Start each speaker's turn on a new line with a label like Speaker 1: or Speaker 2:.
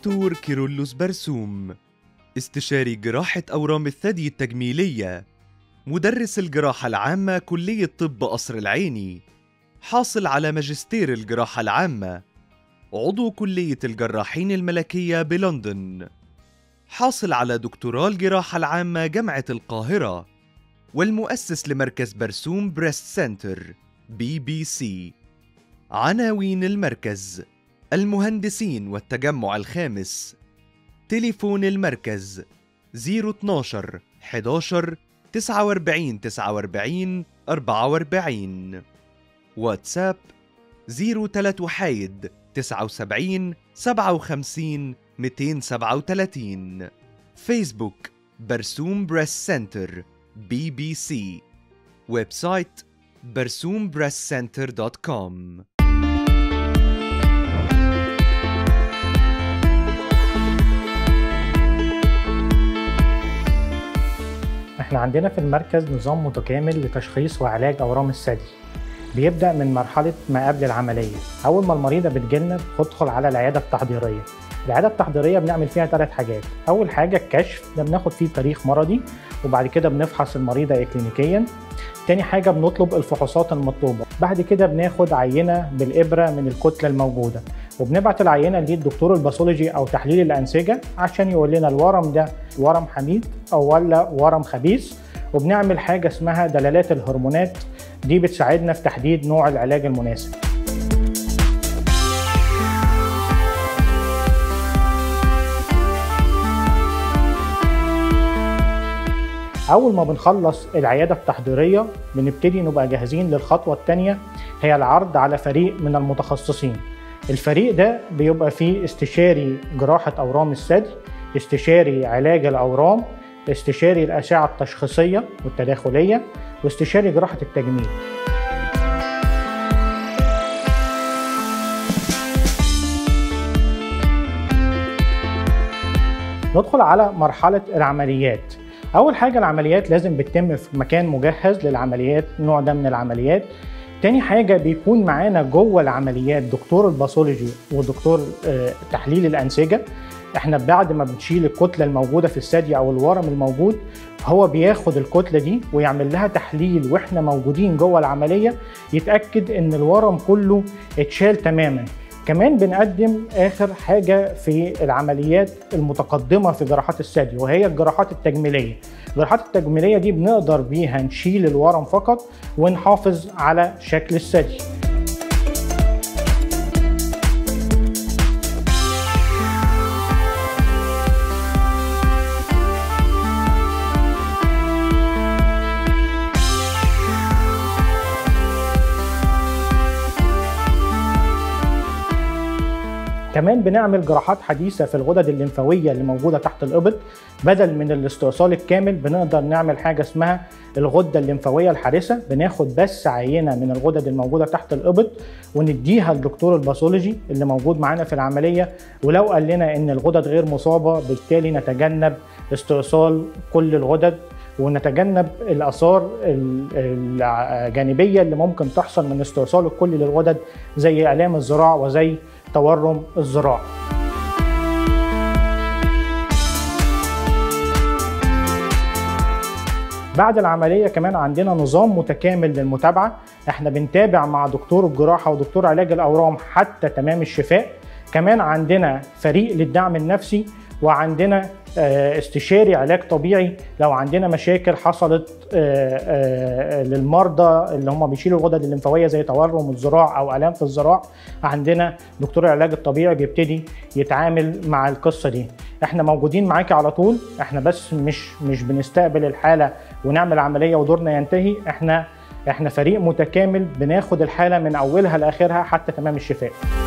Speaker 1: دكتور كيرلس برسوم استشاري جراحة أورام الثدي التجميلية مدرس الجراحة العامة كلية طب قصر العيني حاصل على ماجستير الجراحة العامة عضو كلية الجراحين الملكية بلندن حاصل على دكتوراه الجراحة العامة جامعة القاهرة والمؤسس لمركز برسوم بريست سنتر بي بي سي عناوين المركز المهندسين والتجمع الخامس تليفون المركز 012 11 49 49 44 واتساب 03 وحايد 79 57 237 فيسبوك برسوم بريس سنتر بي بي سي ويب سايت برسوم بريس سنتر دوت كوم
Speaker 2: احنا عندنا في المركز نظام متكامل لتشخيص وعلاج اورام الثدي بيبدا من مرحله ما قبل العمليه اول ما المريضه بتجيلنا بتدخل على العياده التحضيريه العياده التحضيريه بنعمل فيها ثلاث حاجات اول حاجه الكشف ده بناخد فيه تاريخ مرضي وبعد كده بنفحص المريضه اكلينيكيا تاني حاجه بنطلب الفحوصات المطلوبه بعد كده بناخد عينه بالابره من الكتله الموجوده وبنبعت العينه للدكتور الباثولوجي او تحليل الانسجه عشان يقول لنا الورم ده ورم حميد او ولا ورم خبيث وبنعمل حاجه اسمها دلالات الهرمونات دي بتساعدنا في تحديد نوع العلاج المناسب اول ما بنخلص العياده التحضيريه بنبتدي نبقى جاهزين للخطوه الثانيه هي العرض على فريق من المتخصصين الفريق ده بيبقى فيه استشاري جراحه اورام الثدي استشاري علاج الاورام استشاري الاشعه التشخيصيه والتداخليه واستشاري جراحه التجميل ندخل على مرحله العمليات اول حاجه العمليات لازم بتتم في مكان مجهز للعمليات النوع ده من العمليات تاني حاجة بيكون معانا جوه العمليات دكتور الباثولوجي ودكتور تحليل الأنسجة احنا بعد ما بنشيل الكتلة الموجودة في الثدي أو الورم الموجود هو بياخد الكتلة دي ويعمل لها تحليل واحنا موجودين جوه العملية يتأكد ان الورم كله اتشال تماما كمان بنقدم اخر حاجه في العمليات المتقدمه في جراحات الثدي وهي الجراحات التجميليه الجراحات التجميليه دي بنقدر بيها نشيل الورم فقط ونحافظ على شكل الثدي كمان بنعمل جراحات حديثة في الغدد الليمفاوية اللي موجودة تحت الإبط بدل من الاستئصال الكامل بنقدر نعمل حاجة اسمها الغدة الليمفاوية الحارسة بناخد بس عينة من الغدد الموجودة تحت الإبط ونديها للدكتور الباثولوجي اللي موجود معانا في العملية ولو قال لنا إن الغدد غير مصابة بالتالي نتجنب استئصال كل الغدد ونتجنب الاثار الجانبيه اللي ممكن تحصل من استئصال الكل للغدد زي الام الذراع وزي تورم الذراع بعد العملية كمان عندنا نظام متكامل للمتابعة احنا بنتابع مع دكتور الجراحة ودكتور علاج الأورام حتى تمام الشفاء كمان عندنا فريق للدعم النفسي وعندنا استشاري علاج طبيعي لو عندنا مشاكل حصلت للمرضى اللي هم بيشيلوا الغدد الليمفاويه زي تورم الذراع او الام في الذراع عندنا دكتور العلاج الطبيعي بيبتدي يتعامل مع القصه دي احنا موجودين معاكي على طول احنا بس مش مش بنستقبل الحاله ونعمل عمليه ودورنا ينتهي احنا احنا فريق متكامل بناخد الحاله من اولها لاخرها حتى تمام الشفاء